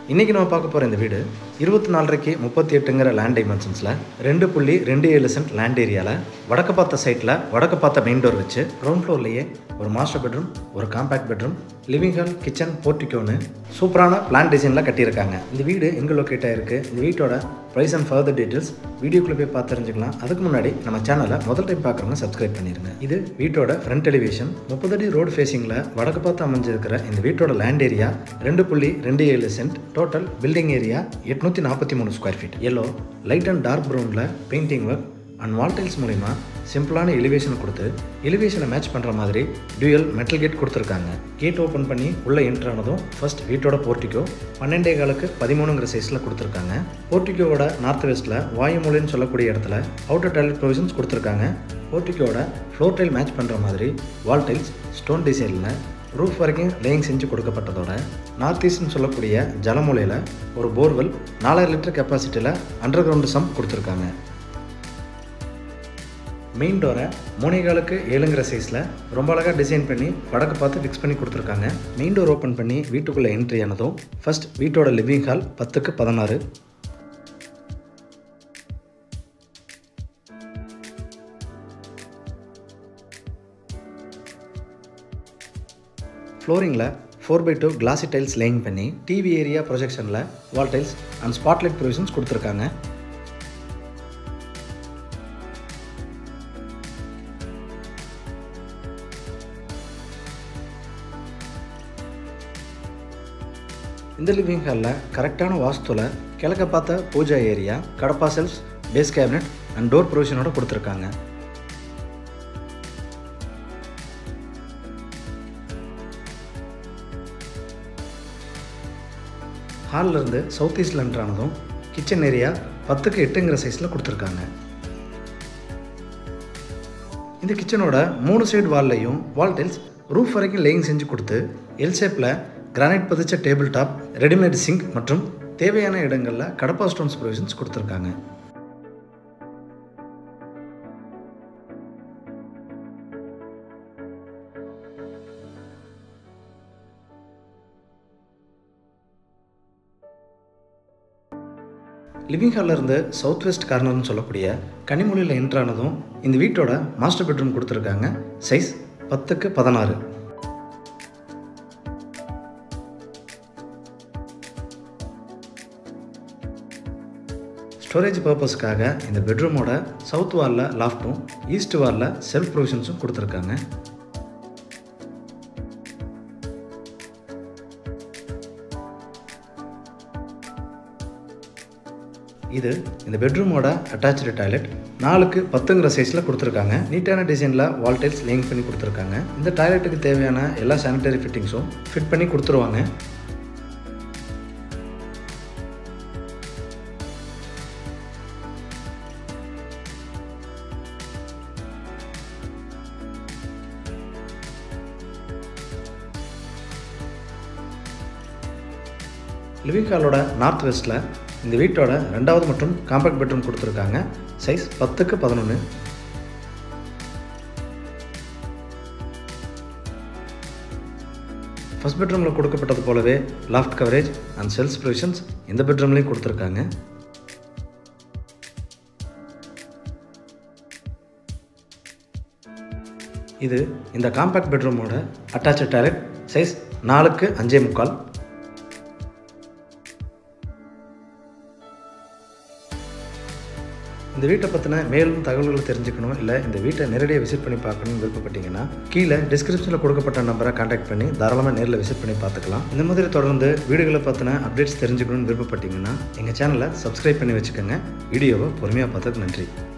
இன்றைக்கி நம்ம பார்க்க போகிற இந்த வீடு இருபத்தி நாலரைக்கு முப்பத்தி எட்டுங்கிற லேண்ட் டைமென்ஷன்ஸில் ரெண்டு புள்ளி ரெண்டு ஏழு சென்ட் லேண்ட் ஏரியாவில் வடக்கு பார்த்த சைட்டில் வடக்கு பார்த்த மெயின் டோர் வச்சு கிரவுண்ட் ஃப்ளோர்லேயே ஒரு மாஸ்டர் பெட்ரூம் ஒரு compact bedroom living hall kitchen போர்ட்டிக்கோன்னு சூப்பரான பிளான் டிசைனில் கட்டியிருக்காங்க இந்த வீடு எங்கே லொக்கேட் ஆயிருக்கு இந்த வீட்டோட ப்ரைஸ் அண்ட் ஃபர்தர் டீட்டெயில்ஸ் வீடியோக்குள்ளே போய் பார்த்து தெரிஞ்சுக்கலாம் அதுக்கு முன்னாடி நம்ம சேனலை முதல் டைம் பார்க்குறவங்க சப்ஸ்கிரைப் பண்ணிடுங்க இது வீட்டோட ஃப்ரண்ட் டெலிவிஷன் முப்பது அடி ரோடு ஃபேஸிங்கில் வடக்கு பார்த்து அமைஞ்சிருக்கிற இந்த வீட்டோட லேண்ட் ஏரியா ரெண்டு புள்ளி ரெண்டு ஏழு சென்ட் டோட்டல் பில்டிங் ஏரியா எட்நூற்றி நாற்பத்தி மூணு square feet yellow light and dark ப்ரௌனில் painting work and wall tiles மூலிமா சிம்பிளான எலிவேஷன் கொடுத்து எலிவேஷனை மேட்ச் பண்ணுற மாதிரி டியூயல் மெட்டல் கேட் கொடுத்துருக்காங்க கேட் ஓப்பன் பண்ணி உள்ளே என்ட்ரு ஆனதும் ஃபர்ஸ்ட் வீட்டோட போர்ட்டிக்கோ பன்னெண்டே காலுக்கு பதிமூணுங்கிற சைஸில் கொடுத்துருக்காங்க போர்ட்டிக்கோவோட நார்த் வெஸ்ட்டில் வாயுமூலைன்னு சொல்லக்கூடிய இடத்துல அவுட்டர் டைல் ப்ரொவிஷன்ஸ் கொடுத்துருக்காங்க போர்ட்டிக்கோட ஃப்ளோர் டைல் மேட்ச் பண்ணுற மாதிரி வால் டைல்ஸ் ஸ்டோன் டிசைனில் ரூஃப் வரைக்கும் லேயிங் செஞ்சு கொடுக்கப்பட்டதோட நார்த் ஈஸ்ட்னு சொல்லக்கூடிய ஜலமூலையில் ஒரு போர்வெல் நாலாயிரம் லிட்டர் கெப்பாசிட்டியில் அண்டர் கிரவுண்டு சம்ப் கொடுத்துருக்காங்க மெயின் டோரை மூணைகாலுக்கு ஏழுங்கிற சைஸில் ரொம்ப அழகாக டிசைன் பண்ணி வடக்கு பார்த்து ஃபிக்ஸ் பண்ணி கொடுத்துருக்காங்க மெயின் டோர் ஓப்பன் பண்ணி வீட்டுக்குள்ளே என்ட்ரி ஆனதும் ஃபர்ஸ்ட் வீட்டோட லிவிங் ஹால் பத்துக்கு பதினாறு ஃப்ளோரிங்கில் four by two glossy tiles laying பண்ணி டிவி ஏரியா ப்ரொஜெக்ஷனில் wall tiles and spotlight provisions கொடுத்துருக்காங்க இந்த லிவிங் ஹாலில் கரெக்டான வாஸ்துவில் கிழக்க பார்த்த puja area Cuddapah shelves base cabinet and door ப்ரொவிஷனோட கொடுத்துருக்காங்க ஹாலில் இருந்து சவுத் ஈஸ்டில் என்ட்ரானதும் கிச்சன் ஏரியா பத்துக்கு எட்டுங்கிற சைஸில் கொடுத்துருக்காங்க இந்த கிச்சனோட மூணு சைடு வால்லையும் வால் டைல்ஸ் ரூஃப் வரைக்கும் லேயிங் செஞ்சு கொடுத்து எல் ஷேப்பில் கிரானைட் பதிச்ச டேபிள் டாப் ரெடிமேட் சிங்க் மற்றும் தேவையான இடங்களில் கடப்பா ஸ்டோன்ஸ் ப்ரொவிஷன்ஸ் கொடுத்துருக்காங்க லிவிங் ஹாலில் இருந்து சவுத் வெஸ்ட் கார்னர்னு சொல்லக்கூடிய கனிமொழியில் என்ட்ரானதும் இந்த வீட்டோட மாஸ்டர் பெட்ரூம் கொடுத்துருக்காங்க சைஸ் பத்துக்கு பதினாறு ஸ்டோரேஜ் பர்பஸ்க்காக இந்த பெட்ரூமோட சவுத் வாலில் லாஃப்ட்டும் ஈஸ்ட் வாலில் செல்ஃப் ப்ரொவிஷன்ஸும் கொடுத்துருக்காங்க இது இந்த பெட்ரூமோட அட்டாச்சு டாய்லெட் நாலுக்கு பத்துங்கிற சைஸில் கொடுத்துருக்காங்க நீட்டான டிசைனில் வால் டைல்ஸ் லேயிங் பண்ணி கொடுத்துருக்காங்க இந்த டாய்லெட்டுக்கு தேவையான எல்லா சானிடரி ஃபிட்டிங்ஸும் ஃபிட் பண்ணி கொடுத்துருவாங்க லிவிங் ஹாலோட நார்த் வெஸ்ட்டில் இந்த வீட்டோட ரெண்டாவது மற்றும் காம்பேக்ட் பெட்ரூம் கொடுத்துருக்காங்க சைஸ் பத்துக்கு பதினொன்று ஃபஸ்ட் பெட்ரூமில் கொடுக்கப்பட்டது போலவே loft coverage and shelves provisions இந்த பெட்ரூம்லேயும் கொடுத்துருக்காங்க இது இந்த காம்பேக்ட் பெட்ரூமோட அட்டாச்சு டாய்லெட் சைஸ் நாலுக்கு அஞ்சே முக்கால் இந்த வீட்டை பற்றின மேலும் தகவல்களை தெரிஞ்சுக்கணும் இல்லை இந்த வீட்டை நேரடியாக விசிட் பண்ணி பார்க்கணும்னு விருப்பப்பட்டீங்கன்னா கீழே டிஸ்கிரிப்ஷனில் கொடுக்கப்பட்ட நம்பரை கான்டாக்ட் பண்ணி தாராளமாக நேரில் விசிட் பண்ணி பார்த்துக்கலாம் இந்த மாதிரி தொடர்ந்து வீடுகளை பற்றின அப்டேட்ஸ் தெரிஞ்சுக்கணும்னு விருப்பப்பட்டீங்கன்னா எங்கள் சேனலை சப்ஸ்கிரைப் பண்ணி வச்சுக்கோங்க வீடியோவை பொறுமையாக பார்த்ததுக்கு நன்றி